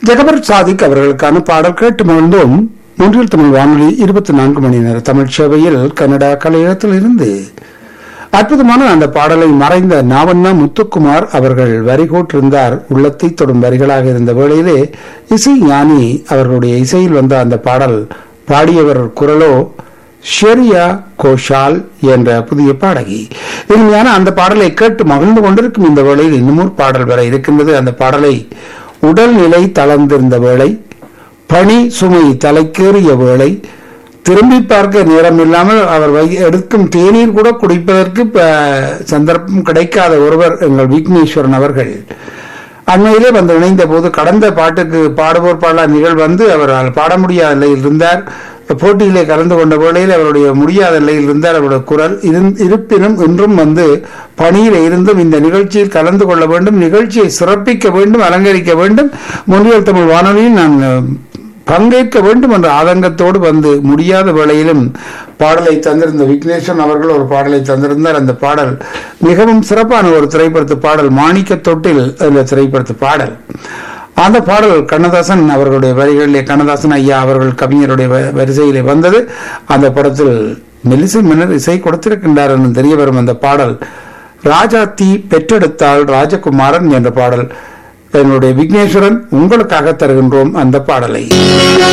ஜெகபர் சாதிக் அவர்களுக்கான பாடல் கேட்டு மகிழ்ந்தோம் மூன்றில் தமிழ் வானொலி இருபத்தி நான்கு மணி நேர தமிழ் சேவையில் கனடா கலையகத்தில் இருந்து அற்புதமான அந்த பாடலை மறைந்த நாவண்ணா முத்துக்குமார் அவர்கள் வரிகோட்டிருந்தார் உள்ளத்தை தொடும் வரிகளாக இருந்த வேளையிலே இசை ஞானி அவர்களுடைய இசையில் வந்த அந்த பாடல் பாடியவர் குரலோ ஷெரியா கோஷால் என்ற புதிய பாடகி இனிமையான அந்த பாடலை கேட்டு மகிழ்ந்து கொண்டிருக்கும் இந்த வேளையில் இன்னும் பாடல் வர இருக்கின்றது அந்த பாடலை உடல்நிலை தளர்ந்திருந்த வேளை பணி சுமை தலைக்கேறிய வேளை திரும்பி பார்க்க நேரம் இல்லாமல் அவர் வை- எடுக்கும் தேநீர் கூட குடிப்பதற்கு ப- சந்தர்ப்பம் கிடைக்காத ஒருவர் எங்கள் விக்னேஸ்வரன் அவர்கள் அண்மையிலே வந்து இணைந்த போது கடந்த பாட்டுக்கு பாடுவோர் பாடலார் நிகழ்வு வந்து அவரால் பாட முடியாத நிலையில் இருந்தார் போட்டியிலே கலந்து கொண்ட வேளையில் அவருடைய முடியாத நிலையில் இருந்தார் அவருடைய குரல் இருந்- இருப்பினும் இன்றும் வந்து பணியில் இருந்தும் இந்த நிகழ்ச்சியில் கலந்து கொள்ள வேண்டும் நிகழ்ச்சியை சிறப்பிக்க வேண்டும் அலங்கரிக்க வேண்டும் முன்னியல் தமிழ் வானொலியில் நான் அஹ், பங்கேற்க வேண்டும் என்ற ஆதங்கத்தோடு வந்து முடியாத வேளையிலும் பாடலை தந்திருந்த விக்னேஸ்வரன் அவர்கள் ஒரு பாடலை தந்திருந்தார் அந்த பாடல் மிகவும் சிறப்பான ஒரு திரைப்படத்து பாடல் மாணிக்க தொட்டில் என்ற திரைப்படத்து பாடல் அந்த பாடல் கண்ணதாசன் அவர்களுடைய வரிகளிலே கண்ணதாசன் ஐயா அவர்கள் கவிஞருடைய வ- வரிசையிலே வந்தது அந்த படத்தில் மெலிசை மன்னர் இசை கொடுத்திருக்கின்றார் என்று தெரிய வரும் அந்த பாடல் ராஜாத்தி பெற்றெடுத்தாள் ராஜகுமாரன் என்ற பாடல் என்னுடைய விக்னேஸ்வரன் உங்களுக்காக தருகின்றோம் அந்த பாடலை